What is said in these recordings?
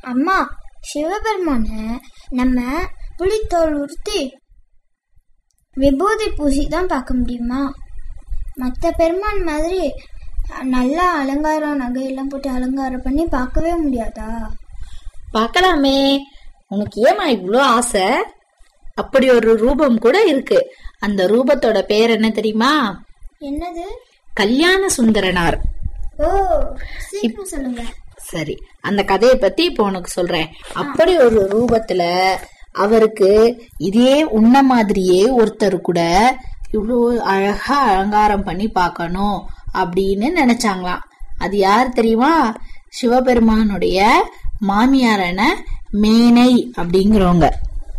அம்மா சிவபெருமான நம்ம புலித்தோல் உறுத்தி விபூதி பூசி தான் பார்க்க முடியுமா மற்ற பெருமான் மாதிரி நல்லா அலங்காரம் நகையெல்லாம் போட்டு அலங்காரம் பண்ணி பார்க்கவே முடியாதா பார்க்கலாமே உனக்கு ஏமா இவ்வளோ ஆசை அப்படி ஒரு ரூபம் கூட இருக்கு அந்த ரூபத்தோட பேர் என்ன தெரியுமா என்னது கல்யாண சுந்தரனார் ஓ சீக்கிரம் சொல்லுங்க சரி அந்த கதையை பத்தி இப்போ உனக்கு சொல்றேன் அப்படி ஒரு ரூபத்துல அவருக்கு இதே உன்ன மாதிரியே ஒருத்தர் கூட இவ்வளோ அழகா அலங்காரம் பண்ணி பார்க்கணும் அப்படின்னு நினைச்சாங்களாம் அது யார் தெரியுமா சிவபெருமானுடைய மாமியாரான மேனை அப்படிங்கிறவங்க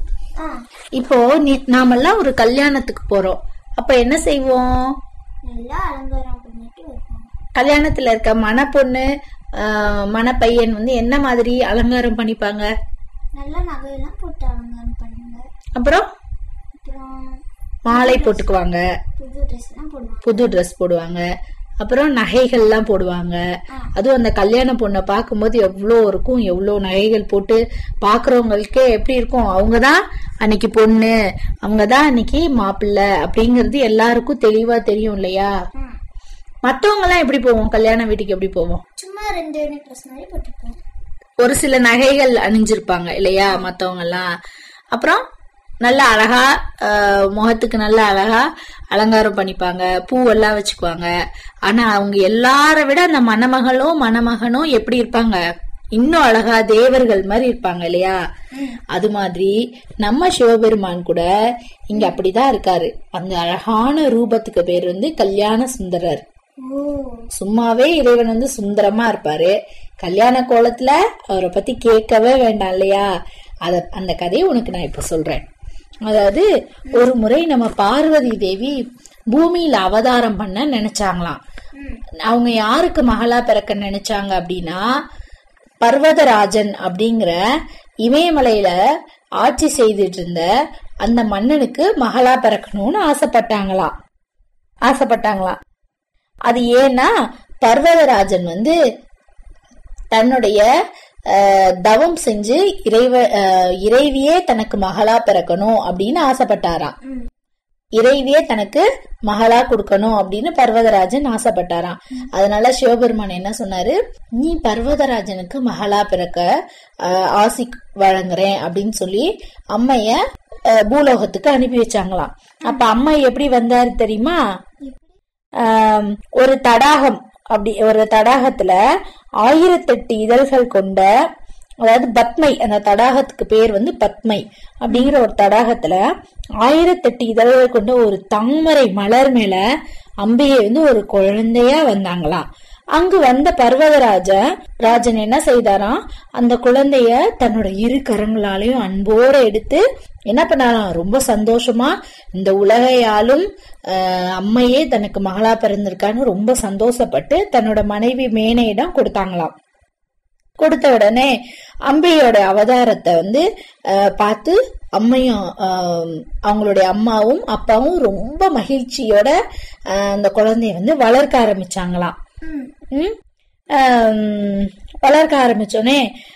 ஆ இப்போ நீ- நாமெல்லாம் ஒரு கல்யாணத்துக்கு போறோம் அப்ப என்ன செய்வோம் நல்லா அலங்காரம் பண்ணிட்டு வருவோம் கல்யாணத்துல இருக்க மணப்பொண்ணு ஆஹ், மணப்பையன் வந்து என்ன மாதிரி அலங்காரம் பண்ணிப்பாங்க நல்லா நகையெல்லாம் போட்டு அலங்காரம் பண்ணுங்க அப்புறம் அப்புறம் மாலை போட்டுக்குவாங்க புது ட்ரெஸ் எல்லாம் போடுவாங்க புது ட்ரெஸ் போடுவாங்க அப்புறம் நகைகள்லாம் போடுவாங்க அதுவும் அந்த கல்யாண பொண்ணை பார்க்கும்போது எவ்வளோ இருக்கும் எவ்வளோ நகைகள் போட்டு பார்க்குறவங்களுக்கே எப்படி இருக்கும் அவங்க தான் அன்னைக்கு பொண்ணு அவங்க தான் அன்னைக்கு மாப்பிள்ளை அப்படிங்கிறது எல்லாருக்கும் தெளிவா தெரியும் இல்லையா ஆ. மத்தவங்க எல்லாம் எப்படி போவோம் கல்யாண வீட்டுக்கு எப்படி போவோம் சும்மா ரெண்டு நெக்லஸ் மாதிரி போட்டுப்போம் ஒரு சில நகைகள் அணிஞ்சிருப்பாங்க இல்லையா மத்தவங்க எல்லாம் அப்புறம் நல்ல அழகா ஆஹ், முகத்துக்கு நல்ல அழகா அலங்காரம் பண்ணிப்பாங்க பூவெல்லாம் வச்சுக்குவாங்க ஆனா அவங்க எல்லார விட அந்த மணமகளும் மணமகனும் எப்படி இருப்பாங்க இன்னும் அழகா தேவர்கள் மாதிரி இருப்பாங்க இல்லையா அது மாதிரி நம்ம சிவபெருமான் கூட இங்க அப்படிதான் இருக்காரு அந்த அழகான ரூபத்துக்கு பேர் வந்து கல்யாண சுந்தரர் ஓ சும்மாவே இறைவன் வந்து சுந்தரமா இருப்பாரு கல்யாண கோலத்துல அவரை பத்தி கேட்கவே வேண்டாம் இல்லையா அத அந்த கதையை உனக்கு நான் இப்ப சொல்றேன் அதாவது ஒரு முறை நம்ம பார்வதி தேவி பூமியில அவதாரம் பண்ண நினைச்சாங்களாம் அவங்க யாருக்கு மகளா பிறக்க நினைச்சாங்க அப்படின்னா பர்வதராஜன் அப்படிங்கிற இமயமலையில ஆட்சி செய்துட்டு இருந்த அந்த மன்னனுக்கு மகளா பிறக்கணும்னு ஆசைப்பட்டாங்களாம் ஆசைப்பட்டாங்களாம் அது ஏன்னா பர்வதராஜன் வந்து தன்னுடைய அஹ், தவம் செஞ்சு இறைவ அஹ், இறைவியே தனக்கு மகளா பிறக்கணும் அப்படின்னு ஆசைப்பட்டாராம் இறைவியே தனக்கு மகளா கொடுக்கணும் அப்படின்னு பர்வதராஜன் ஆசைப்பட்டாராம் அதனால சிவபெருமான் என்ன சொன்னாரு நீ பர்வதராஜனுக்கு மகளா பிறக்க அஹ், ஆசி வழங்குறேன் அப்படின்னு சொல்லி அம்மைய அஹ், பூலோகத்துக்கு அனுப்பி வச்சாங்களாம் அப்ப அம்மை எப்படி வந்தாரு தெரியுமா ஆம், ஒரு தடாகம் அப்படி ஒரு தடாகத்துல ஆயிரத்தெட்டு இதழ்கள் கொண்ட அதாவது பத்மை அந்த தடாகத்துக்கு பேர் வந்து பத்மை அப்படிங்கிற ஒரு தடாகத்துல ஆயிரத்தெட்டு இதழ்கள் கொண்ட ஒரு தாமரை மலர் மேல அம்பிகை வந்து ஒரு குழந்தையா வந்தாங்களாம் அங்கு வந்த பர்வதராஜ ராஜன் என்ன செய்தாராம் அந்த குழந்தைய தன்னோட இரு கரங்களாலையும் அன்போட எடுத்து என்ன பண்ணாராம் ரொம்ப சந்தோஷமா இந்த உலகையாலும் ஆஹ், அம்மையே தனக்கு மகளா பிறந்திருக்கான்னு ரொம்ப சந்தோஷப்பட்டு தன்னோட மனைவி மேனையிடம் கொடுத்தாங்களாம் கொடுத்த உடனே அம்பிகையோட அவதாரத்தை வந்து ஆஹ், பார்த்து அம்மையும் ஆஹ், அவங்களுடைய அம்மாவும் அப்பாவும் ரொம்ப மகிழ்ச்சியோட ஆஹ், அந்த குழந்தைய வந்து வளர்க்க ஆரம்பிச்சாங்களாம் ம்? ஆம், வளர்க்க ஆரம்பிச்சோடனே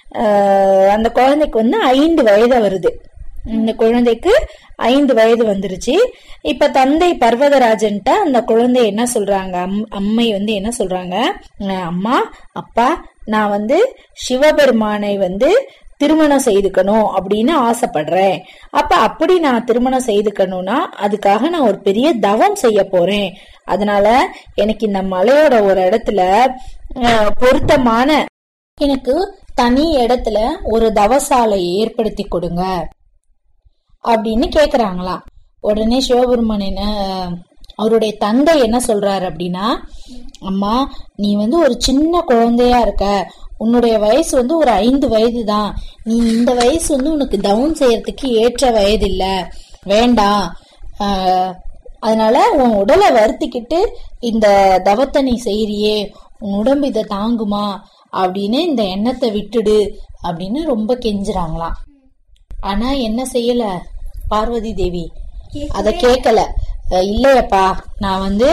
அந்த குழந்தைக்கு வந்து ஐந்து வயது வருது இந்த குழந்தைக்கு ஐந்து வயது வந்துருச்சு இப்ப தந்தை பர்வதராஜன்ட்ட அந்த குழந்தை என்ன சொல்றாங்க அம்- அம்மை வந்து என்ன சொல்றாங்க அஹ் அம்மா அப்பா நான் வந்து சிவபெருமானை வந்து திருமணம் செய்துக்கணும் அப்படின்னு ஆசைப்படுறேன் அப்ப அப்படி நான் திருமணம் செய்துக்கணும்னா அதுக்காக நான் ஒரு பெரிய தவம் செய்ய போறேன் அதனால எனக்கு இந்த மலையோட ஒரு இடத்துல அஹ், பொருத்தமான எனக்கு தனி இடத்துல ஒரு தவசாலையை ஏற்படுத்தி கொடுங்க அப்படின்னு கேக்குறாங்களாம் உடனே சிவபெருமான் என்ன அவருடைய தந்தை என்ன சொல்றாரு அப்படின்னா அம்மா நீ வந்து ஒரு சின்ன குழந்தையா இருக்க உன்னுடைய வயசு வந்து ஒரு ஐந்து வயது தான் நீ இந்த வயசு வந்து உனக்கு தவம் செய்யறதுக்கு ஏற்ற வயது இல்ல வேண்டாம் ஆஹ், அதனால உன் உடலை வருத்திக்கிட்டு இந்த தவத்தை நீ செய்யறியே உன் உடம்பு இதை தாங்குமா அப்படின்னு இந்த எண்ணத்தை விட்டுடு அப்படின்னு ரொம்ப கெஞ்சுறாங்களாம் ஆனா என்ன செய்யல பார்வதி தேவி அத கேட்கல அஹ் இல்லையப்பா நான் வந்து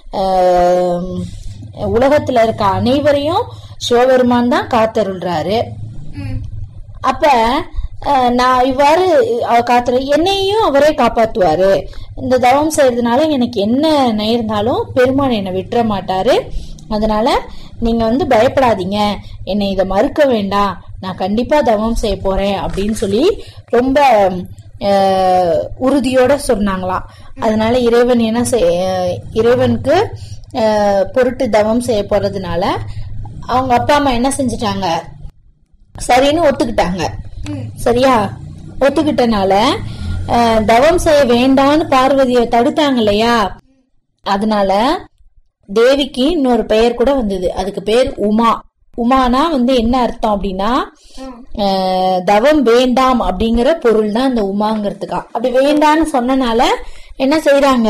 ஆஹ், உலகத்துல இருக்க அனைவரையும் சிவபெருமான் தான் காத்தருள்றாரு அப்ப அஹ், நான் இவ்வாறு அவ காத்துற என்னையும் அவரே காப்பாத்துவாரு இந்த தவம் செய்யறதுனால எனக்கு என்ன நேர்ந்தாலும் பெருமான் என்னை விட்டுற மாட்டாரு அதனால நீங்க வந்து பயப்படாதீங்க என்னை இதை மறுக்க வேண்டாம் நான் கண்டிப்பா தவம் செய்ய போறேன் அப்படின்னு சொல்லி ரொம்ப அஹ், உறுதியோட சொன்னாங்களாம் அதனால இறைவன் என்ன செய் அஹ், இறைவனுக்கு அஹ், பொருட்டு தவம் செய்ய போறதுனால அவங்க அப்பா அம்மா என்ன செஞ்சுட்டாங்க சரின்னு ஒத்துக்கிட்டாங்க ம் சரியா ஒத்துக்கிட்டனால அஹ், தவம் செய்ய வேண்டான்னு பார்வதியை தடுத்தாங்க இல்லையா அதனால தேவிக்கு இன்னொரு பெயர் கூட வந்தது அதுக்கு பேர் உமா உமானா வந்து என்ன அர்த்தம் அப்படின்னா ஆ அஹ், தவம் வேண்டாம் அப்படிங்கிற பொருள் தான் இந்த உமாங்கிறதுக்கா அப்படி வேண்டான்னு சொன்னனால என்ன செய்யறாங்க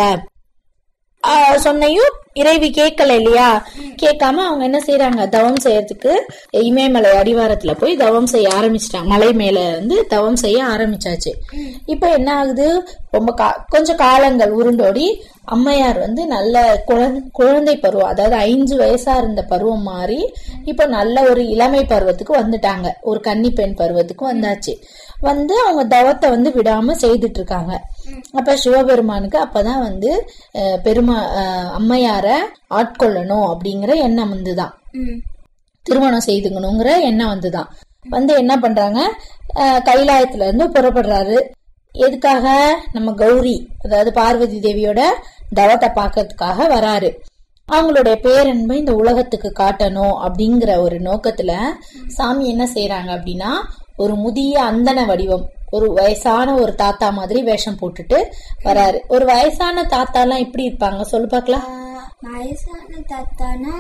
ஆஹ் சொன்னையும் இறைவி கேட்கல இல்லையா கேட்காம அவங்க என்ன செய்யறாங்க தவம் செய்யறதுக்கு இமயமலை அடிவாரத்துல போய் தவம் செய்ய ஆரம்பிச்சிட்டாங்க மலை மேல வந்து தவம் செய்ய ஆரம்பிச்சாச்சு இப்ப என்ன ஆகுது ரொம்ப கா- கொஞ்சம் காலங்கள் உருண்டோடி அம்மையார் வந்து நல்ல குழந்தை குழந்தை பருவம் அதாவது ஐந்து வயசா இருந்த பருவம் மாறி இப்ப நல்ல ஒரு இளமை பருவத்துக்கு வந்துட்டாங்க ஒரு கன்னி பெண் பருவத்துக்கு வந்தாச்சு வந்து அவங்க தவத்தை வந்து விடாம செய்துட்டு இருக்காங்க அப்ப சிவபெருமானுக்கு அப்பதான் வந்து அஹ், பெருமா அஹ், அம்மையார ஆட்கொள்ளணும் அப்படிங்கிற எண்ணம் வந்துதான் ம் திருமணம் செய்துக்கணுங்கிற எண்ணம் வந்துதான் வந்து என்ன பண்றாங்க அஹ், கைலாயத்துல இருந்து புறப்படுறாரு எதுக்காக நம்ம கௌரி அதாவது பார்வதி தேவியோட தவத்தை பார்க்கறதுக்காக வராரு அவங்களுடைய பேரன்பை இந்த உலகத்துக்கு காட்டணும் அப்படிங்கிற ஒரு நோக்கத்துல சாமி என்ன செய்யறாங்க அப்படின்னா ஒரு முதிய அந்தன வடிவம் ஒரு வயசான ஒரு தாத்தா மாதிரி வேஷம் போட்டுட்டு வராரு ஒரு வயசான தாத்தா எல்லாம் எப்படி இருப்பாங்க சொல்லு பார்க்கலாம் ஆஹ் வயசான தாத்தானா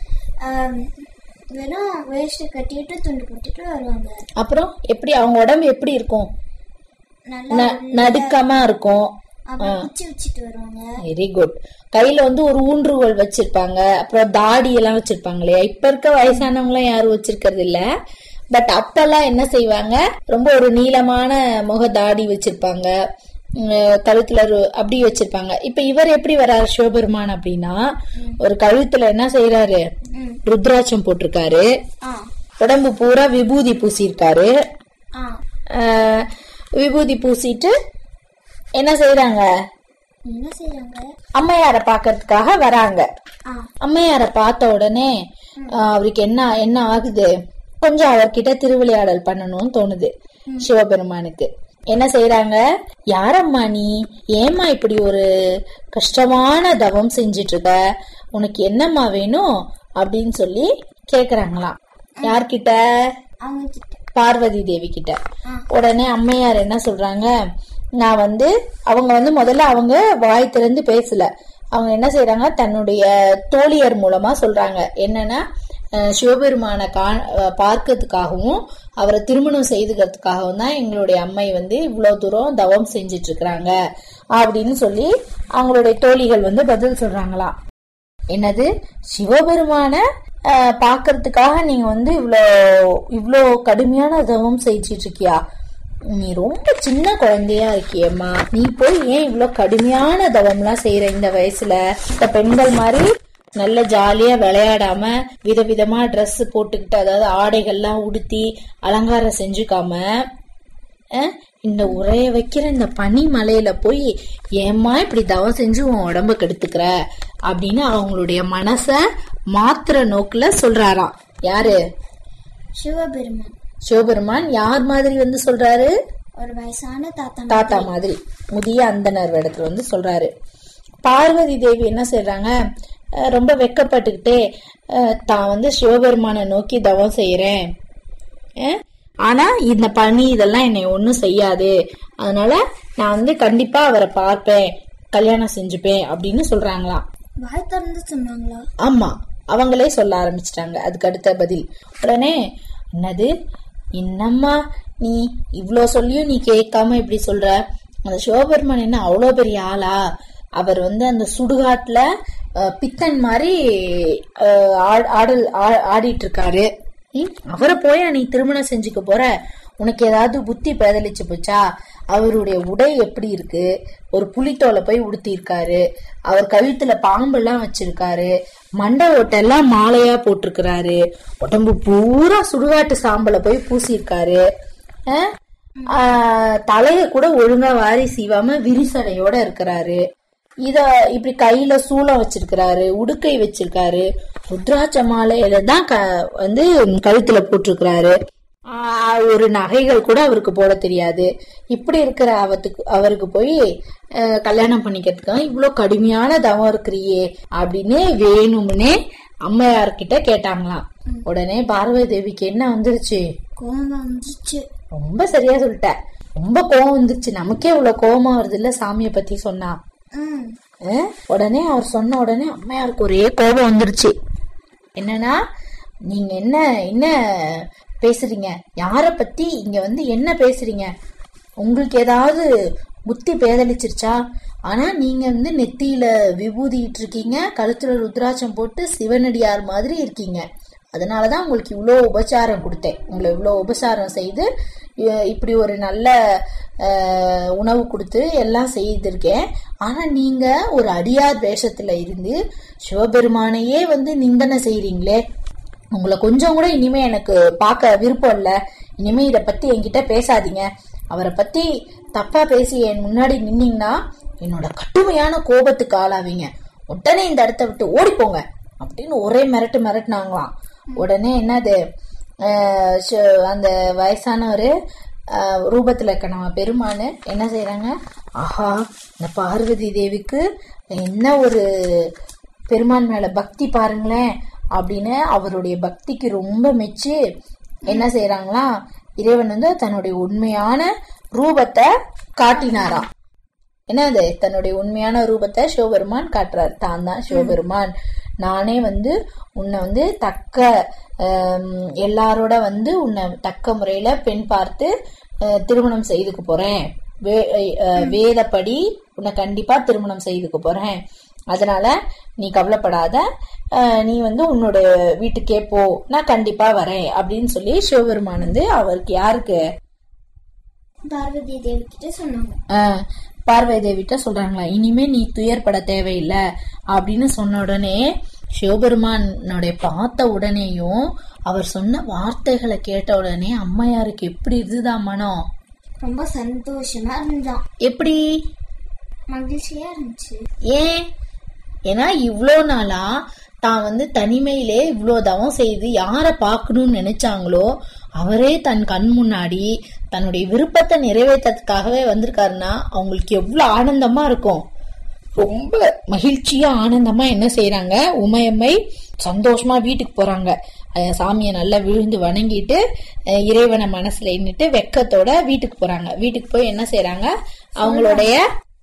ஆம், வெறும் வேஷ்டி கட்டிட்டு துண்டு போட்டுட்டு வருவாங்க அப்புறம் எப்படி அவங்க உடம்பு எப்படி இருக்கும் நல்லா ந- நடுக்கமா இருக்கும் அப்புறம் குச்சி வச்சுட்டு வருவாங்க வெரி குட் கையில வந்து ஒரு ஊன்றுகோல் வச்சிருப்பாங்க அப்புறம் தாடி எல்லாம் வச்சிருப்பாங்க இல்லையா இப்ப இருக்க வயசானவங்க எல்லாம் யாரும் வச்சிருக்கிறது இல்ல பட் அப்பெல்லாம் என்ன செய்வாங்க ரொம்ப ஒரு நீளமான முக தாடி வச்சிருப்பாங்க உம், கழுத்துல ஒரு அப்படி வச்சிருப்பாங்க இப்ப இவர் எப்படி வர்றாரு சிவபெருமான் அப்படின்னா ஒரு கழுத்துல என்ன செய்யறாரு ம் ருத்ராட்சம் போட்டிருக்காரு ஆ உடம்பு பூரா விபூதி பூசியிருக்காரு ஆ ஆஹ், விபூதி பூசிட்டு என்ன செய்யறாங்க என்ன செய்றாங்க அம்மையார பாக்கிறதுக்காக வராங்க ஆ அம்மையார பார்த்த உடனே ஆஹ், அவருக்கு என்ன என்ன ஆகுது கொஞ்சம் அவர்கிட்ட திருவிளையாடல் பண்ணணும்னு தோணுது சிவபெருமானுக்கு என்ன செய்யறாங்க யாரம்மா நீ ஏம்மா இப்படி ஒரு கஷ்டமான தவம் செஞ்சிட்டு இருக்க உனக்கு என்னம்மா வேணும் அப்படின்னு சொல்லி கேக்குறாங்களாம் யார்கிட்ட அவங்க கிட்ட பார்வதி தேவி கிட்ட ஆ. உடனே அம்மையார் என்ன சொல்றாங்க நான் வந்து அவங்க வந்து முதல்ல அவங்க வாய் திறந்து பேசல அவங்க என்ன செய்யறாங்க தன்னுடைய தோழியர் மூலமா சொல்றாங்க என்னன்னா அஹ், சிவபெருமானை கா அஹ், பார்க்கறதுக்காகவும் அவரை திருமணம் செய்துக்கிறதுக்காகவும் தான் எங்களுடைய அம்மை வந்து இவ்வளவு தூரம் தவம் செஞ்சிட்டு இருக்கிறாங்க அப்படின்னு சொல்லி அவங்களுடைய தோழிகள் வந்து பதில் சொல்றாங்களாம் என்னது சிவபெருமான அஹ், பார்க்கறதுக்காக நீங்க வந்து இவ்வளோ இவ்வளோ கடுமையான தவம் செஞ்சிட்டு இருக்கியா நீ ரொம்ப சின்ன குழந்தையா இருக்கியம்மா நீ போய் ஏன் இவ்வளோ கடுமையான தவம்லாம் செய்யற இந்த வயசுல இந்த பெண்கள் மாதிரி நல்ல ஜாலியா விளையாடாம விதவிதமா Dress போட்டுக்கிட்டு அதாவது ஆடைகள்லாம் உடுத்தி அலங்காரம் செஞ்சுக்காம அஹ், இந்த உரைய வைக்கிற இந்த பனி மலையில போய் ஏம்மா இப்படி தவம் செஞ்சு உன் உடம்ப கெடுத்துக்கிற அப்படின்னு அவங்களுடைய மனச மாத்திர நோக்குல சொல்றாராம் யாரு சிவபெருமான் சிவபெருமான் யார் மாதிரி வந்து சொல்றாரு ஒரு வயசான தாத்தா தாத்தா மாதிரி முதிய அந்தனர் இடத்துல வந்து சொல்றாரு பார்வதி தேவி என்ன செய்றாங்க அஹ் ரொம்ப வெக்கப்பட்டுக்கிட்டே அஹ் தான் வந்து சிவபெருமானை நோக்கி தவம் செய்யறேன் அஹ் ஆனா இந்த பணி இதெல்லாம் என்னை ஒன்றும் செய்யாது அதனால நான் வந்து கண்டிப்பா அவரை பார்ப்பேன் கல்யாணம் செஞ்சுப்பேன் அப்படின்னு சொல்றாங்களாம் வாய் திறந்து சொன்னாங்களா ஆமா அவங்களே சொல்ல ஆரம்பிச்சிட்டாங்க அதுக்கு அடுத்த பதில் உடனே என்னது என்னம்மா நீ இவ்ளோ சொல்லியும் நீ கேட்காம இப்படி சொல்ற அந்த சிவபெருமான் என்ன அவ்வளோ பெரிய ஆளா அவர் வந்து அந்த சுடுகாட்டுல அஹ், பித்தன் மாதிரி அஹ், ஆ- ஆடல் ஆ- ஆடிட்டு இருக்காரு ம், அவரை போய் நீ திருமணம் செஞ்சுக்க போற உனக்கு ஏதாவது புத்தி பேதலிச்சு போச்சா அவருடைய உடை எப்படி இருக்கு ஒரு புலித்தோலை போய் உடுத்தி இருக்காரு அவர் கழுத்துல பாம்பெல்லாம் வச்சிருக்காரு மண்டை ஓட்டெல்லாம் மாலையா போட்டிருக்கிறாரு உடம்பு பூரா சுடுகாட்டு சாம்பலை போய் பூசியிருக்காரு அஹ், ஆஹ், தலைய கூட ஒழுங்கா வாரி சீவாம விரிசடையோட இருக்கிறாரு இத இப்படி கையில சூளம் வச்சிருக்கிறாரு உடுக்கை வச்சிருக்காரு ருத்ராட்ச மாலையில தான் க வந்து கழுத்துல போட்டிருக்கிறாரு ஆஹ் ஒரு நகைகள் கூட அவருக்கு போட தெரியாது இப்படி இருக்கிற அவத்துக்கு அவருக்கு போய் அஹ், கல்யாணம் பண்ணிக்கிறதுக்காக இவ்வளோ கடுமையான தவம் இருக்கிறியே அப்படின்னு வேணும்னே அம்மையார்கிட்ட கேட்டாங்களாம் உடனே பார்வதி தேவிக்கு என்ன வந்துருச்சு கோவம் வந்துச்சு ரொம்ப சரியா சொல்லிட்ட ரொம்ப கோவம் வந்துருச்சு நமக்கே இவ்வளவு கோவமா வருது இல்ல சாமிய பத்தி சொன்னா ம் அஹ், உடனே அவர் சொன்ன உடனே அம்மையாருக்கு ஒரே கோபம் வந்துருச்சு என்னன்னா நீங்க என்ன என்ன பேசுறீங்க யார பத்தி இங்க வந்து என்ன பேசுறீங்க உங்களுக்கு ஏதாவது புத்தி பேதலிச்சிருச்சா ஆனா நீங்க வந்து நெத்தியில விபூதிட்டு இருக்கீங்க கழுத்துல ருத்ராட்சம் போட்டு சிவனடியார் மாதிரி இருக்கீங்க அதனாலதான் உங்களுக்கு இவ்வளோ உபச்சாரம் கொடுத்தேன் உங்களை இவ்வளோ உபச்சாரம் செய்து இ- இப்படி ஒரு நல்ல அஹ், உணவு கொடுத்து எல்லாம் செய்திருக்கேன் ஆனா நீங்க ஒரு அடியார் வேஷத்துல இருந்து சிவபெருமானையே வந்து நிந்தனை செய்றீங்களே உங்களை கொஞ்சம் கூட இனிமே எனக்கு பார்க்க விருப்பம் இல்ல இனிமே இத பத்தி என்கிட்ட பேசாதீங்க அவரை பத்தி தப்பா பேசி என் முன்னாடி நின்னீங்கன்னா என்னோட கடுமையான கோபத்துக்கு ஆளாவீங்க உடனே இந்த இடத்த விட்டு ஓடி போங்க அப்படின்னு ஒரே மிரட்டு மிரட்டுனாங்களாம் உடனே என்னது ஆஹ் ச- அந்த வயசானவர் ரூபத்துல இருக்க நம்ம பெருமானு என்ன செய்யறாங்க ஆஹா இந்த பார்வதி தேவிக்கு என்ன ஒரு பெருமான் மேல பக்தி பாருங்களேன் அப்படின்னு அவருடைய பக்திக்கு ரொம்ப மெச்சு என்ன செய்யறாங்களாம் இறைவன் வந்து தன்னுடைய உண்மையான ரூபத்தை காட்டினாராம் என்னது தன்னுடைய உண்மையான ரூபத்தை சிவபெருமான் காட்டுறார் தான் தான் சிவபெருமான் நானே வந்து உன்னை வந்து தக்க ஆம், எல்லாரோட வந்து உன்னை தக்க முறையில பெண் பார்த்து அஹ், திருமணம் செய்துக்க போறேன் வே- அஹ், வேதப்படி உன்னை கண்டிப்பா திருமணம் செய்துக்க போறேன் அதனால நீ கவலைப்படாத அஹ், நீ வந்து உன்னோட வீட்டுக்கே போ நான் கண்டிப்பா வரேன் அப்படின்னு சொல்லி சிவபெருமான் வந்து அவருக்கு யாருக்கு பார்வதி தேவி கிட்ட சொன்னாங்க ஆஹ் பார்வதி தேவிட்ட சொல்றாங்களா இனிமே நீ துயர்பட தேவையில்லை அப்படின்னு சொன்ன உடனே சிவபெருமானுடைய பார்த்த உடனேயும் அவர் சொன்ன வார்த்தைகளை கேட்ட உடனே அம்மையாருக்கு எப்படி இருந்துதான் மனம் ரொம்ப சந்தோஷமா இருந்தான் எப்படி மகிழ்ச்சியா இருந்துச்சு ஏன் ஏன்னா இவ்வளோ நாளா தான் வந்து தனிமையிலே இவ்வளோ தவம் செய்து யாரை பார்க்கணும்னு நினைச்சாங்களோ அவரே தன் கண் முன்னாடி தன்னுடைய விருப்பத்தை நிறைவேற்றதுக்காகவே வந்திருக்காருன்னா அவங்களுக்கு எவ்வளவு ஆனந்தமா இருக்கும் ரொம்ப மகிழ்ச்சியா ஆனந்தமா என்ன செய்யறாங்க உமையம்மை சந்தோஷமா வீட்டுக்கு போறாங்க அஹ் சாமியை நல்லா விழுந்து வணங்கிட்டு அஹ் இறைவனை மனசுல எண்ணிட்டு வெக்கத்தோட வீட்டுக்கு போறாங்க வீட்டுக்கு போய் என்ன செய்யறாங்க அவங்களுடைய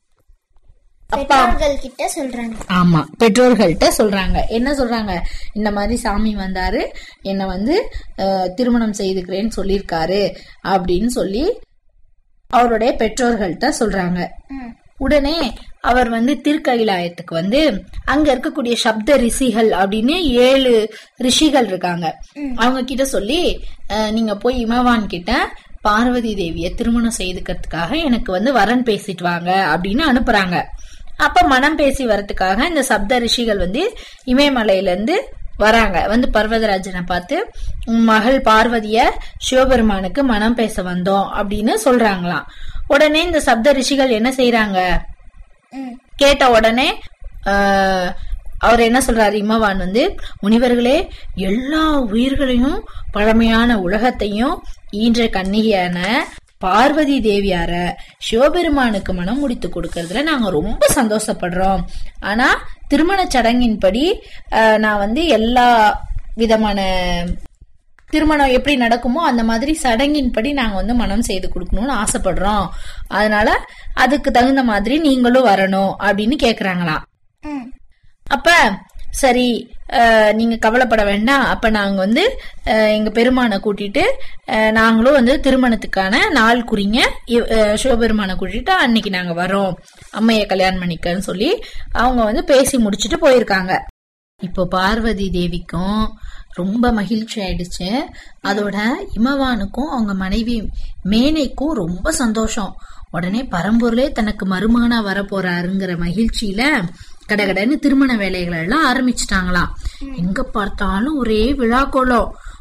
அப்பா பெற்றோர்கள் கிட்ட சொல்றாங்க ஆமா பெற்றோர்கள்ட்ட சொல்றாங்க என்ன சொல்றாங்க இந்த மாதிரி சாமி வந்தாரு என்ன வந்து அஹ், திருமணம் செய்துக்கிறேன்னு சொல்லியிருக்காரு அப்படின்னு சொல்லி அவருடைய பெற்றோர்கள்ட்ட சொல்றாங்க ம். உடனே அவர் வந்து திருக்கைலாயத்துக்கு வந்து அங்க இருக்கக்கூடிய சப்த ரிஷிகள் அப்படின்னு ஏழு ரிஷிகள் இருக்காங்க அவங்க கிட்ட சொல்லி அஹ், நீங்க போய் இமவான் கிட்ட பார்வதி தேவிய திருமணம் செய்துக்கிறதுக்காக எனக்கு வந்து வரன் பேசிட்டு வாங்க அப்படின்னு அனுப்புறாங்க அப்ப மனம் பேசி வரதுக்காக இந்த சப்த ரிஷிகள் வந்து இமயமலையில இருந்து வராங்க வந்து பர்வதராஜனை பார்த்து உன் மகள் பார்வதிய சிவபெருமானுக்கு மனம் பேச வந்தோம் அப்படின்னு சொல்றாங்களாம் உடனே இந்த சப்த ரிஷிகள் என்ன செய்யறாங்க ம். கேட்ட உடனே ஆஹ், அவர் என்ன சொல்றாரு இமவான் வந்து முனிவர்களே எல்லா உயிர்களையும் பழமையான உலகத்தையும் ஈன்ற கன்னிகையான பார்வதி தேவியார சிவபெருமானுக்கு மனம் முடித்து கொடுக்கறதுல நாங்க ரொம்ப சந்தோஷப்படுறோம் ஆனா திருமண சடங்கின்படி ஆஹ், நான் வந்து எல்லா விதமான திருமணம் எப்படி நடக்குமோ அந்த மாதிரி சடங்கின்படி நாங்க வந்து மனம் செய்து கொடுக்கணும்னு ஆசைப்படுறோம் அதனால அதுக்கு தகுந்த மாதிரி நீங்களும் வரணும் அப்படின்னு கேக்குறாங்களாம் ம். அப்ப சரி அஹ், நீங்க கவலைப்பட வேண்டாம் அப்ப நாங்க வந்து அஹ், எங்க பெருமானை கூட்டிட்டு அஹ், நாங்களும் வந்து திருமணத்துக்கான நாள் குறிங்க இவ்- அஹ், சிவபெருமானை கூட்டிட்டு அன்னைக்கு நாங்க வரோம் அம்மைய கல்யாணம் பண்ணிக்கன்னு சொல்லி அவங்க வந்து பேசி முடிச்சிட்டு போயிருக்காங்க இப்போ பார்வதி தேவிக்கும் ரொம்ப மகிழ்ச்சி ஆயிடுச்சு அதோட இமவானுக்கும் அவங்க மனைவி மேனைக்கும் ரொம்ப சந்தோஷம் உடனே பரம்பொருளே தனக்கு மருமகனா வரப்போறாருங்கிற மகிழ்ச்சியில கடகடன்னு திருமண வேலைகள் எல்லாம் ஆரம்பிச்சிட்டாங்களாம் எங்க பார்த்தாலும் ஒரே விழா கோலம்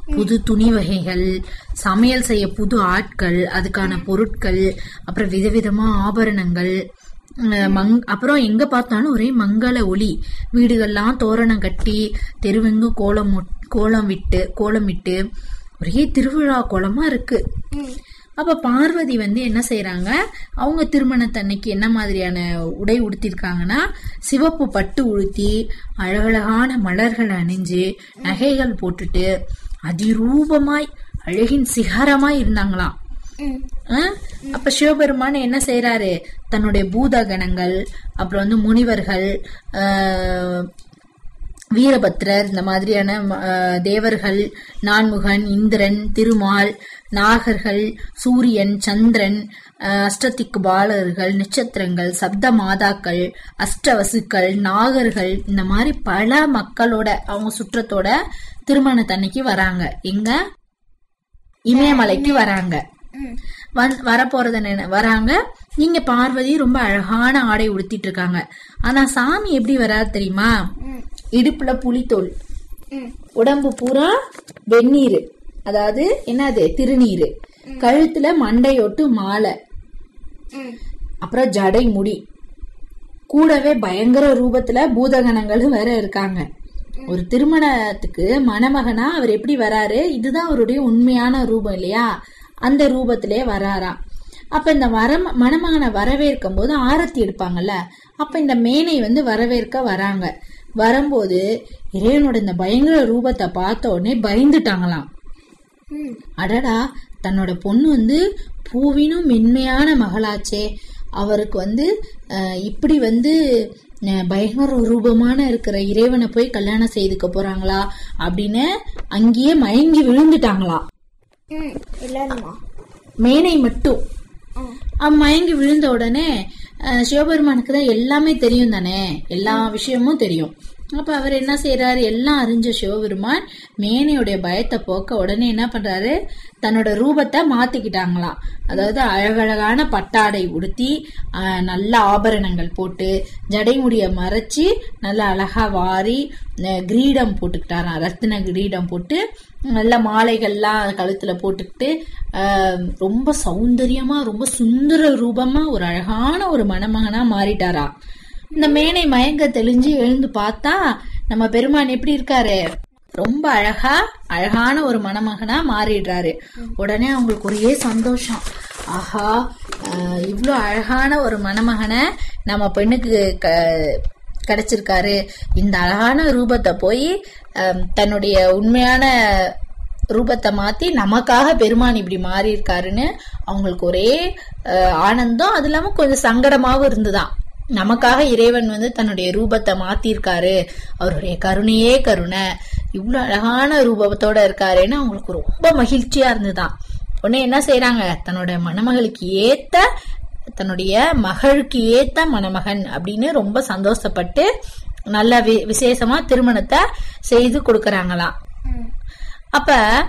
புது துணி வகைகள் சமையல் செய்ய புது ஆட்கள் அதுக்கான பொருட்கள் அப்புறம் விதவிதமா ஆபரணங்கள் அஹ் மங் அப்புறம் எங்க பார்த்தாலும் ஒரே மங்கள ஒளி வீடுகள்லாம் தோரணம் கட்டி தெருவெங்கும் கோலம் மொட்- கோலம் விட்டு கோலம் விட்டு ஒரே திருவிழா கோலமா இருக்கு ம் அப்ப பார்வதி வந்து என்ன செய்யறாங்க அவங்க திருமணத்தன்னைக்கு என்ன மாதிரியான உடை உடுத்திருக்காங்கன்னா சிவப்பு பட்டு உடுத்தி அழகழகான மலர்கள் அணிஞ்சு நகைகள் போட்டுட்டு அதிரூபமாய் அழகின் சிகரமாய் இருந்தாங்களாம் ம் ஆ? அப்ப சிவபெருமான் என்ன செய்யறாரு தன்னுடைய பூதகணங்கள் அப்புறம் வந்து முனிவர்கள் ஆஹ், வீரபத்ரர் இந்த மாதிரியான ஆஹ், தேவர்கள் நான்முகன் இந்திரன் திருமால் நாகர்கள் சூரியன் சந்திரன் ஆஹ், அஷ்டதிக்கு பாலர்கள் நட்சத்திரங்கள் சப்த மாதாக்கள் அஷ்டவசுக்கள் நாகர்கள் இந்த மாதிரி பல மக்களோட அவங்க சுற்றத்தோட திருமணத்தன்னைக்கு வராங்க எங்க இமயமலைக்கு வராங்க ம் வந் வரப்போறத நினை வராங்க நீங்க பார்வதி ரொம்ப அழகான ஆடை உடுத்திட்டு இருக்காங்க ஆனா சாமி எப்படி வராது தெரியுமா ம் இடுப்புல புலித்தோல் ம் உடம்பு பூரா வெந்நீர் அதாவது என்னது திருநீரு கழுத்துல மண்டையொட்டு மாலை ம் அப்புறம் ஜடை முடி கூடவே பயங்கர ரூபத்துல பூதகணங்களும் வேற இருக்காங்க ஒரு திருமணத்துக்கு மணமகனா அவர் எப்படி வராரு இதுதான் அவருடைய உண்மையான ரூபம் இல்லையா அந்த ரூபத்திலே வராராம் அப்ப இந்த வர மணமகனை வரவேற்கும் போது ஆரத்தி எடுப்பாங்கல்ல அப்ப இந்த மேனை வந்து வரவேற்க வராங்க வரும்போது இறைவனோட இந்த பயங்கர ரூபத்தை பார்த்த உடனே பயந்துட்டாங்களாம் ம் அடடா தன்னோட பொண்ணு வந்து பூவினும் மென்மையான மகளாச்சே அவருக்கு வந்து அஹ், இப்படி வந்து அஹ், பயங்கர ரூபமான இருக்கிற இறைவனை போய் கல்யாணம் செய்துக்க போறாங்களா அப்படின்னு அங்கேயே மயங்கி விழுந்துட்டாங்களாம் ம் எல்லாருமா மேனை மட்டும் ஆ அவன் மயங்கி விழுந்த உடனே அஹ், சிவபெருமானுக்கு தான் எல்லாமே தெரியும் தானே எல்லா விஷயமும் தெரியும் அப்ப அவர் என்ன செய்யறாரு எல்லாம் அறிஞ்ச சிவபெருமான் மேனையுடைய பயத்தை போக்க உடனே என்ன பண்றாரு தன்னோட ரூபத்தை மாத்திக்கிட்டாங்களாம் அதாவது அழகழகான பட்டாடை உடுத்தி அஹ், நல்ல ஆபரணங்கள் போட்டு ஜடைமுடிய மறைச்சு நல்ல அழகா வாரி அஹ், கிரீடம் போட்டுக்கிட்டாராம் ரத்தின கிரீடம் போட்டு நல்ல மாலைகள்லாம் கழுத்துல போட்டுக்கிட்டு ஆஹ், ரொம்ப சௌந்தரியமா ரொம்ப சுந்தர ரூபமா ஒரு அழகான ஒரு மணமகனா மாறிட்டாரா இந்த மேனை மயங்க தெளிஞ்சு எழுந்து பார்த்தா நம்ம பெருமான் எப்படி இருக்காரு ரொம்ப அழகா அழகான ஒரு மணமகனா மாறிடுறாரு உடனே அவங்களுக்கு ஒரே சந்தோஷம் ஆஹா ஆஹ், இவ்ளோ அழகான ஒரு மணமகனை நம்ம பெண்ணுக்கு க- கிடைச்சிருக்காரு இந்த அழகான ரூபத்தை போய் ஆம், தன்னுடைய உண்மையான ரூபத்தை மாத்தி நமக்காக பெருமான் இப்படி மாறி இருக்காருன்னு அவங்களுக்கு ஒரே அஹ், ஆனந்தம் அது இல்லாம கொஞ்சம் சங்கடமாவும் இருந்துதான் நமக்காக இறைவன் வந்து தன்னுடைய ரூபத்தை மாத்திருக்காரு அவருடைய கருணையே கருணை இவ்வளவு அழகான ரூபத்தோட இருக்காருன்னு அவங்களுக்கு ரொம்ப மகிழ்ச்சியா இருந்துதான் உடனே என்ன செய்யறாங்க தன்னோட மணமகளுக்கு ஏத்த தன்னுடைய மகளுக்கு ஏத்த மணமகன் அப்படின்னு ரொம்ப சந்தோஷப்பட்டு நல்ல வி- விசேஷமா திருமணத்தை செய்து கொடுக்கறாங்களாம் ம் அப்ப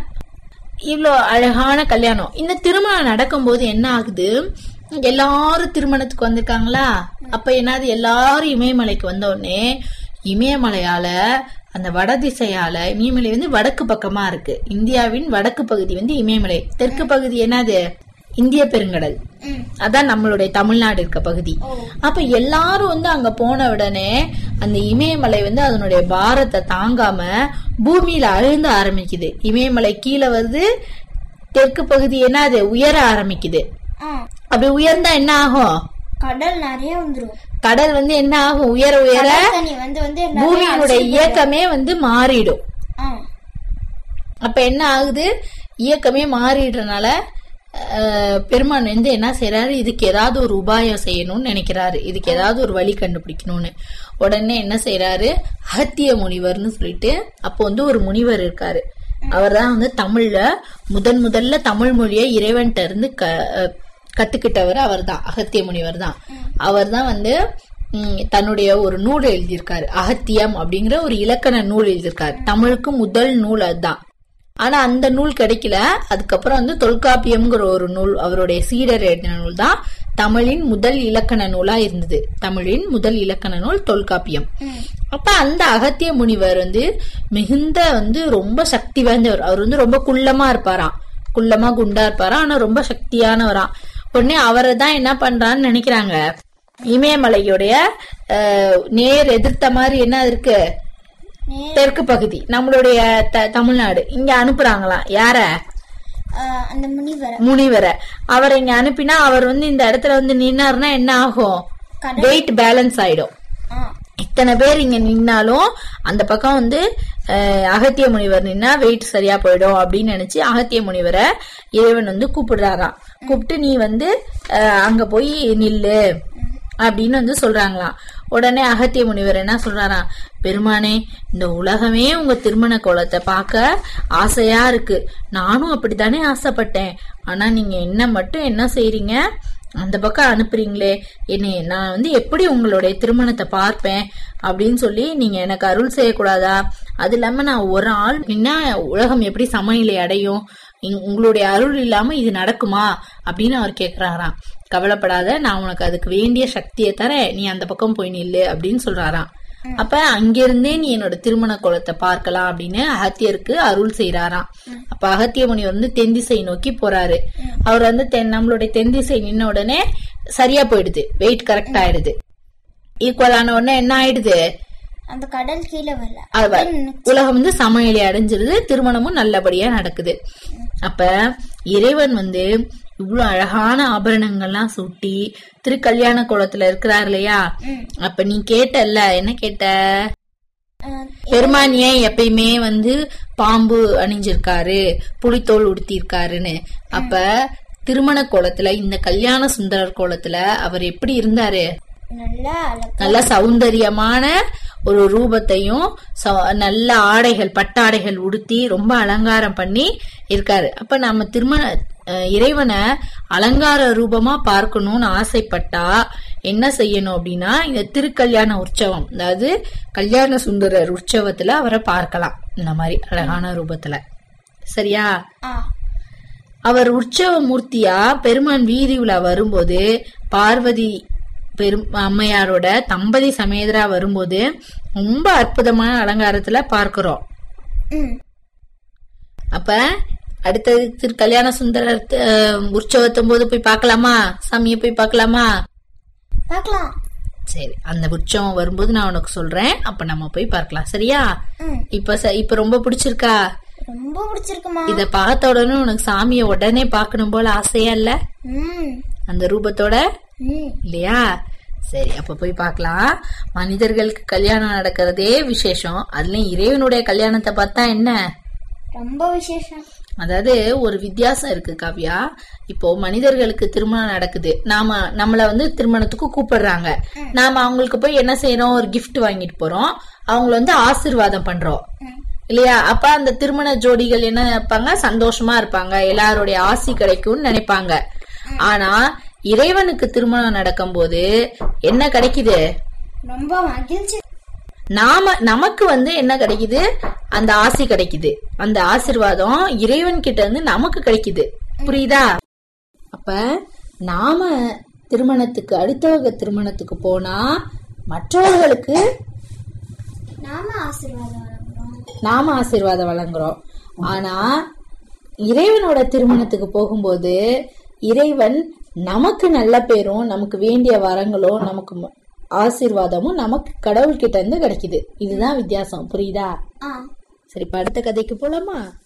இவ்வளோ அழகான கல்யாணம் இந்த திருமணம் நடக்கும்போது என்ன ஆகுது எல்லாரும் திருமணத்துக்கு வந்திருக்காங்களா அப்ப என்னது எல்லாரும் இமயமலைக்கு வந்த உடனே இமயமலையால அந்த வடதிசையால இமயமலை வந்து வடக்கு பக்கமா இருக்கு இந்தியாவின் வடக்கு பகுதி வந்து இமயமலை தெற்கு பகுதி என்னது இந்திய பெருங்கடல் ம் அதான் நம்மளுடைய தமிழ்நாடு இருக்க பகுதி ஓ அப்ப எல்லாரும் வந்து அங்க போன உடனே அந்த இமயமலை வந்து அதனுடைய பாரத்தை தாங்காம பூமியில அழுந்த ஆரம்பிக்குது இமயமலை கீழே வருது தெற்கு பகுதி என்ன அது உயர ஆரம்பிக்குது ஆ அப்படி உயர்ந்தா என்ன ஆகும் கடல் நிறைய வந்துரும் கடல் வந்து என்ன ஆகும் உயர உயர கடல் தண்ணி வந்து வந்து நிறைய பூமியினுடைய இயக்கமே வந்து மாறிடும் ஆ அப்ப என்ன ஆகுது இயக்கமே மாறிடுறனால அஹ், பெருமான் வந்து என்ன செய்யறாரு இதுக்கு ஏதாவது ஒரு உபாயம் செய்யணும்னு நினைக்கிறாரு இதுக்கு ஏதாவது ஒரு வழி கண்டுபிடிக்கணும்னு உடனே என்ன செய்யறாரு அகத்திய முனிவர்னு சொல்லிட்டு அப்போ வந்து ஒரு முனிவர் இருக்காரு அவர்தான் வந்து தமிழ்ல முதன் முதல்ல தமிழ் மொழியை இறைவன்கிட்ட இருந்து க அஹ், கத்துக்கிட்டவர் அவர்தான் அகத்திய முனிவர் தான் அவர்தான் வந்து ம், தன்னுடைய ஒரு நூல் எழுதியிருக்காரு அகத்தியம் அப்படிங்கிற ஒரு இலக்கண நூல் எழுதியிருக்காரு தமிழுக்கு முதல் நூல் அதுதான் ஆனா அந்த நூல் கிடைக்கல அதுக்கப்புறம் வந்து தொல்காப்பியம்ங்கிற ஒரு நூல் அவருடைய சீடர் எழுதின நூல் தான் தமிழின் முதல் இலக்கண நூலா இருந்தது தமிழின் முதல் இலக்கண நூல் தொல்காப்பியம் ம் அப்ப அந்த அகத்திய முனிவர் வந்து மிகுந்த வந்து ரொம்ப சக்தி வாய்ந்தவர் அவர் வந்து ரொம்ப குள்ளமா இருப்பாராம் குள்ளமா குண்டா இருப்பாராம் ஆனா ரொம்ப சக்தியானவராம் உடனே அவரை தான் என்ன பண்றான்னு நினைக்கிறாங்க இமயமலையுடைய அஹ், நேர் எதிர்த்த மாதிரி என்ன இருக்கு நே- தெற்கு பகுதி நம்மளுடைய த- தமிழ்நாடு இங்க அனுப்புறாங்களாம் யார ஆஹ் அந்த முனிவரை முனிவரை அவரை இங்க அனுப்பினா அவர் வந்து இந்த இடத்துல வந்து நின்னாருன்னா என்ன ஆகும் கடல். வெயிட் பேலன்ஸ் ஆயிடும் ஆ இத்தனை பேர் இங்க நின்னாலும் அந்த பக்கம் வந்து அஹ், அகத்திய முனிவர் நின்னா வெயிட் சரியா போயிடும் அப்படின்னு நினைச்சு அகத்திய முனிவரை இறைவன் வந்து கூப்பிடுறாராம் கூப்பிட்டு நீ வந்து அஹ், அங்க போய் நில்லு அப்படின்னு வந்து சொல்றாங்களாம் உடனே அகத்திய முனிவர் என்ன சொல்றாராம் பெருமானே இந்த உலகமே உங்க திருமண கோலத்தை பார்க்க ஆசையா இருக்கு நானும் அப்படித்தானே ஆசைப்பட்டேன் ஆனா நீங்க என்ன மட்டும் என்ன செய்றீங்க அந்த பக்கம் அனுப்புறீங்களே என்னை நான் வந்து எப்படி உங்களுடைய திருமணத்தை பார்ப்பேன் அப்படின்னு சொல்லி நீங்க எனக்கு அருள் செய்யக்கூடாதா அது இல்லாம நான் ஒரு ஆள் நின்னா உலகம் எப்படி சமநிலை அடையும் இங்- உங்களுடைய அருள் இல்லாம இது நடக்குமா அப்படின்னு அவர் கேக்குறாராம் கவலைப்படாத நான் உனக்கு அதுக்கு வேண்டிய சக்தியை தரேன் நீ அந்த பக்கம் போய் நில்லு அப்படின்னு சொல்றாராம் அப்ப அங்கிருந்தே நீ என்னோட திருமண கோலத்தை பார்க்கலாம் அப்படின்னு அகத்தியருக்கு அருள் செய்யறாராம் அப்ப அகத்திய முனி வந்து தென் திசை நோக்கி போறாரு அவர் வந்து தென் நம்மளுடைய தென் திசை நின்ன உடனே சரியா போயிடுது வெயிட் கரெக்ட் ஆயிடுது ஈக்குவல் ஆன உடனே என்ன ஆயிடுது அந்த கடல் கீழே வரல அது வ- உலகம் வந்து சமநிலை அடைஞ்சிருது திருமணமும் நல்லபடியா நடக்குது அப்ப இறைவன் வந்து இவ்வளவு அழகான ஆபரணங்கள்லாம் சூட்டி திருக்கல்யாண கோலத்துல இருக்கிறார் இல்லையா ம். அப்ப நீ கேட்டல்ல என்ன கேட்ட ஆஹ் பெருமான் ஏன் எப்பயுமே வந்து பாம்பு அணிஞ்சிருக்காரு புலித்தோல் உடுத்திருக்காருன்னு அப்ப திருமண கோலத்துல இந்த கல்யாண சுந்தரர் கோலத்துல அவர் எப்படி இருந்தாரு நல்லா அழகா நல்ல சௌந்தரியமான ஒரு ரூபத்தையும் ச- நல்ல ஆடைகள் பட்டாடைகள் உடுத்தி ரொம்ப அலங்காரம் பண்ணி இருக்காரு அப்ப நம்ம திருமண அஹ், இறைவனை அலங்கார ரூபமா பார்க்கணும்னு ஆசைப்பட்டா என்ன செய்யணும் அப்படின்னா இந்த திருக்கல்யாண உற்சவம் அதாவது கல்யாண சுந்தரர் உற்சவத்துல அவரை பார்க்கலாம் இந்த மாதிரி அழகான ரூபத்துல சரியா ஆ அவர் உற்சவ மூர்த்தியா பெருமான் வீதி உலா வரும்போது பார்வதி பெரும் அம்மையாரோட தம்பதி சமேதரா வரும்போது ரொம்ப அற்புதமான அலங்காரத்துல பார்க்கிறோம் ம் அப்ப அடுத்தது திரு கல்யாண சுந்தரர் அஹ், உற்சவத்தும் போது போய் பார்க்கலாமா சாமியை போய் பார்க்கலாமா பார்க்கலாம் சரி அந்த உற்சவம் வரும்போது நான் உனக்கு சொல்றேன் அப்ப நம்ம போய் பார்க்கலாம் சரியா ம் இப்ப ச- இப்ப ரொம்ப பிடிச்சிருக்கா ரொம்ப பிடிச்சிருக்குமா இத பார்த்த உடனே உனக்கு சாமியை உடனே பார்க்கணும் போல ஆசையா இல்ல ம் அந்த ரூபத்தோட ம் இல்லையா சரி அப்ப போய் பார்க்கலாம் மனிதர்களுக்கு கல்யாணம் நடக்கிறதே விசேஷம் அதுலயும் இறைவனுடைய கல்யாணத்தை பார்த்தா என்ன ரொம்ப விசேஷம் அதாவது ஒரு வித்தியாசம் இருக்கு காவ்யா இப்போ மனிதர்களுக்கு திருமணம் நடக்குது நாம நம்மள வந்து திருமணத்துக்கு கூப்பிடுறாங்க நாம அவங்களுக்கு போய் என்ன செய்யறோம் ஒரு gift வாங்கிட்டு போறோம் அவங்கள வந்து ஆசீர்வாதம் பண்றோம் ம் இல்லையா அப்ப அந்த திருமண ஜோடிகள் என்ன நினைப்பாங்க சந்தோஷமா இருப்பாங்க எல்லாருடைய ஆசி கிடைக்கும்னு நினைப்பாங்க ஆனா இறைவனுக்கு திருமணம் நடக்கும்போது என்ன கிடைக்குது ரொம்ப மகிழ்ச்சி நாம நமக்கு வந்து என்ன கிடைக்குது அந்த ஆசி கிடைக்குது அந்த ஆசிர்வாதம் இறைவன் கிட்ட இருந்து நமக்கு கிடைக்குது புரியுதா அப்ப நாம திருமணத்துக்கு அடுத்தவங்க திருமணத்துக்கு போனா மற்றவர்களுக்கு நாம ஆசீர்வாதம் வழங்குறோம் நாம ஆசீர்வாதம் வழங்குறோம் ஆனா இறைவனோட திருமணத்துக்கு போகும்போது இறைவன் நமக்கு நல்ல பேரும் நமக்கு வேண்டிய வரங்களும் நமக்கு ம- ஆசீர்வாதமும் நமக்கு கடவுள்கிட்ட இருந்து கிடைக்குது இதுதான் வித்தியாசம் புரியுதா ஆ சரி இப்ப அடுத்த கதைக்கு போலாமா